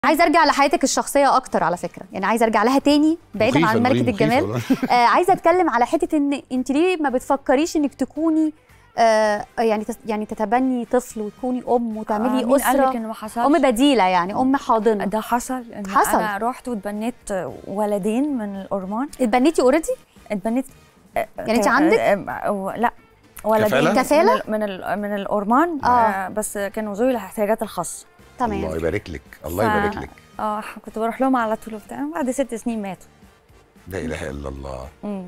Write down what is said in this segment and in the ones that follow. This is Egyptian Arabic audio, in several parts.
عايزه ارجع لحياتك الشخصيه اكتر على فكره يعني عايزه ارجع لها تاني بعيدا مخيفة عن نورين، ملكه مخيفة الجمال والله. آه عايزه اتكلم على حته ان انت ليه ما بتفكريش انك تكوني آه يعني تس يعني تتبني طفل وتكوني ام وتعملي آه، مين قال لك اسره انه ما حصلش ام بديله يعني ام حاضنه ده حصل إن حصل. انا رحت واتبنيت ولدين من الأورمان اتبنيتي اوريدي اتبنيت يعني أنت عندك؟ لا ولدين كفالة؟ كفالة؟ من ال- من, ال- من الأورمان آه. آه. بس كانوا ذوي الاحتياجات الخاصة الله تمام يبارك لك الله ف- يبارك لك اه كنت بروح لهم على طول وبتاع بعد ست سنين ماتوا لا اله الا الله مم.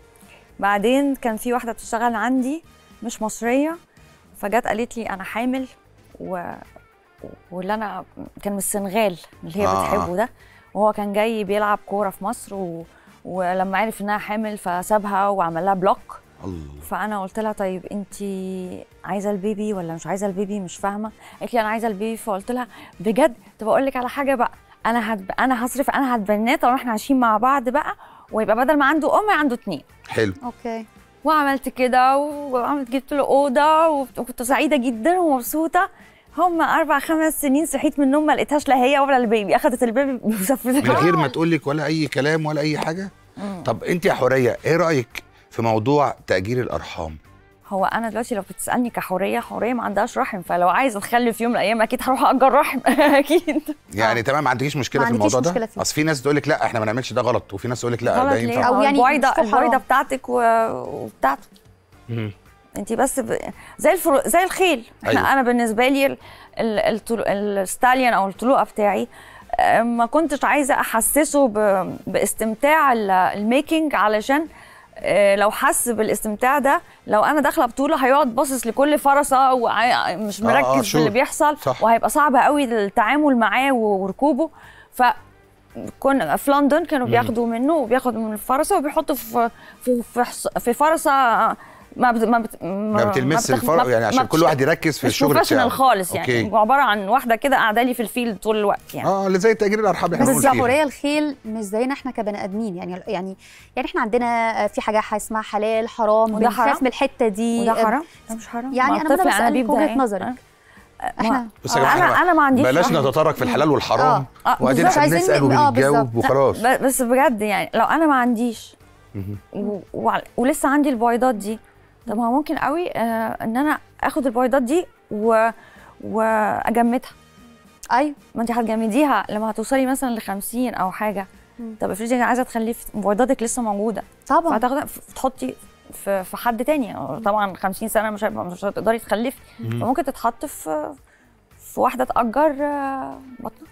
بعدين كان في واحدة بتشتغل عندي مش مصرية فجت قالت لي أنا حامل و... واللي أنا كان من السنغال اللي هي آه. آه. بتحبه ده وهو كان جاي بيلعب كورة في مصر و... ولما عرف إنها حامل فسابها وعمل لها بلوك الله فأنا قلت لها طيب أنت عايزة البيبي ولا مش عايزة البيبي مش فاهمة قالت لي أنا عايزة البيبي فقلت لها بجد طب أقول لك على حاجة بقى أنا هتب... أنا هصرف أنا هتبناه طالما إحنا عايشين مع بعض بقى ويبقى بدل ما عنده أم عنده اتنين حلو اوكي وعملت كده وعملت جبت له اوضه وكنت سعيده جدا ومبسوطه هم اربع خمس سنين صحيت من النوم ما لقيتهاش لا هي ولا البيبي اخذت البيبي من وسافرتها غير ما تقول لك ولا اي كلام ولا اي حاجه طب انت يا حوريه ايه رايك في موضوع تاجير الارحام هو انا دلوقتي لو بتسالني كحوريه حوريه ما عندهاش رحم فلو عايزه تخلف يوم من الايام اكيد هروح اجر رحم اكيد يعني تمام ما عندكيش مشكله ما في عندكيش الموضوع مشكلة ده فيه. اصل في ناس تقول لك لا احنا ما نعملش ده غلط وفي ناس تقول لك لا غلط ده ليه ينفع أو أو يعني يعني البويضه مش حرام. البويضه بتاعتك و... وبتاعته مم. انت بس ب... زي الفرو... زي الخيل احنا أيوة. انا بالنسبه لي ال... ال... الطلو... الستاليون او الطلوقه بتاعي آه، ما كنتش عايزه احسسه ب... باستمتاع ال- الميكنج علشان آه، لو حس بالاستمتاع ده لو انا داخله بطوله هيقعد باصص لكل فرسه ومش آه، آه، مركز في شور. اللي بيحصل صح. وهيبقى صعب قوي التعامل معاه وركوبه ف كنا في لندن كانوا بياخدوا منه وبياخدوا من الفرسه وبيحطوا في في في, حص- في فرسه ما بت ما بت ما بتلمس بتاخد- الفرق ما- يعني عشان ما كل بتش- واحد يركز في مش الشغل بروفيشنال بتاعه خالص يعني أوكي. عباره عن واحده كده قاعده لي في الفيلد طول الوقت يعني اه اللي زي تاجير الارحام اللي احنا بس بنقول يا فيها حوريه الخيل مش زينا احنا كبني ادمين يعني يعني يعني احنا عندنا في حاجه اسمها حلال حرام وده حرام؟ بنخاف من الحته دي وده حرام ده مش حرام يعني ما أنا الطفل مثلاً بسألك أنابيب ده وجهة إيه؟ نظرك. أه؟ احنا بص يا جماعه انا إحنا انا ما عنديش بلاش رحمة. نتطرق في الحلال والحرام آه، آه، وبعدين بالظبط. احنا عايزين بنسال ن- آه، وبنتجاوب بالظبط. وخلاص ب- بس بجد يعني لو انا ما عنديش و... و... ولسه عندي البويضات دي طب ما هو ممكن قوي آه ان انا اخد البويضات دي و... واجمدها ايوه ما انت هتجمديها لما هتوصلي مثلا ل 50 او حاجه مم. طب افرضي عايزه تخلفي بويضاتك لسه موجوده طبعا فهتاخدها تحطي في في حد تاني طبعا 50 سنه مش هيبقى مش هتقدري تخلفي فممكن تتحط في في واحده تاجر آه، بطن